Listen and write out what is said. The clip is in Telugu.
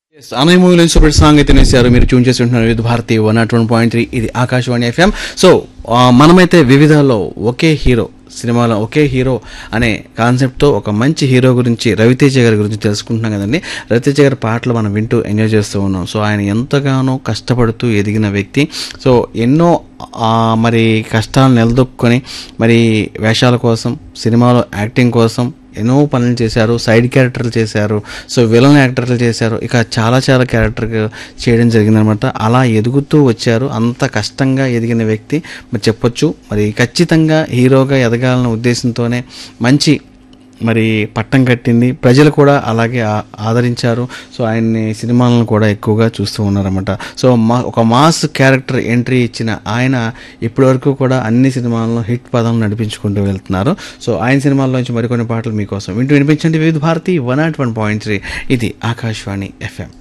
అనయ మూవీలో సూపర్ సాంగ్ అయితే వేశారు మీరు ట్యూన్ చేసి ఉంటున్నారు Vividh Bharati one naught one point three ఇది ఆకాశవాణి ఎఫ్ఎం సో ఆ, మనమైతే వివిధలో ఒకే హీరో సినిమాలో ఒకే హీరో అనే కాన్సెప్ట్తో ఒక మంచి హీరో గురించి రవితేజ గారి గురించి తెలుసుకుంటున్నాం కదండి రవితేజ గారి పాటలు మనం వింటూ ఎంజాయ్ చేస్తూ ఉన్నాం సో ఆయన ఎంతగానో కష్టపడుతూ ఎదిగిన వ్యక్తి సో ఎన్నో ఆ, మరి కష్టాలను నిలదొక్కుని మరి వేషాల కోసం సినిమాలో యాక్టింగ్ కోసం ఎన్నో పనులు చేశారు సైడ్ క్యారెక్టర్లు చేశారు సో విలన్ యాక్టర్లు చేశారు ఇక చాలా చాలా క్యారెక్టర్ చేయడం జరిగిందనమాట అలా ఎదుగుతూ వచ్చారు అంత కష్టంగా ఎదిగిన వ్యక్తి మరి చెప్పొచ్చు మరి ఖచ్చితంగా హీరోగా ఎదగాలన్న ఉద్దేశంతోనే మంచి మరి పట్టం కట్టింది ప్రజలు కూడా అలాగే ఆ- ఆదరించారు సో ఆయన్ని సినిమాలను కూడా ఎక్కువగా చూస్తూ ఉన్నారన్నమాట సో మా ఒక మాస్ క్యారెక్టర్ ఎంట్రీ ఇచ్చిన ఆయన ఇప్పటివరకు కూడా అన్ని సినిమాలను హిట్ పదం నడిపించుకుంటూ వెళ్తున్నారు సో ఆయన సినిమాల్లోంచి మరికొన్ని పాటలు మీకోసం వింటూ వినిపించండి Vividh Bharati one naught one point three ఇది ఆకాశవాణి ఎఫ్ఎం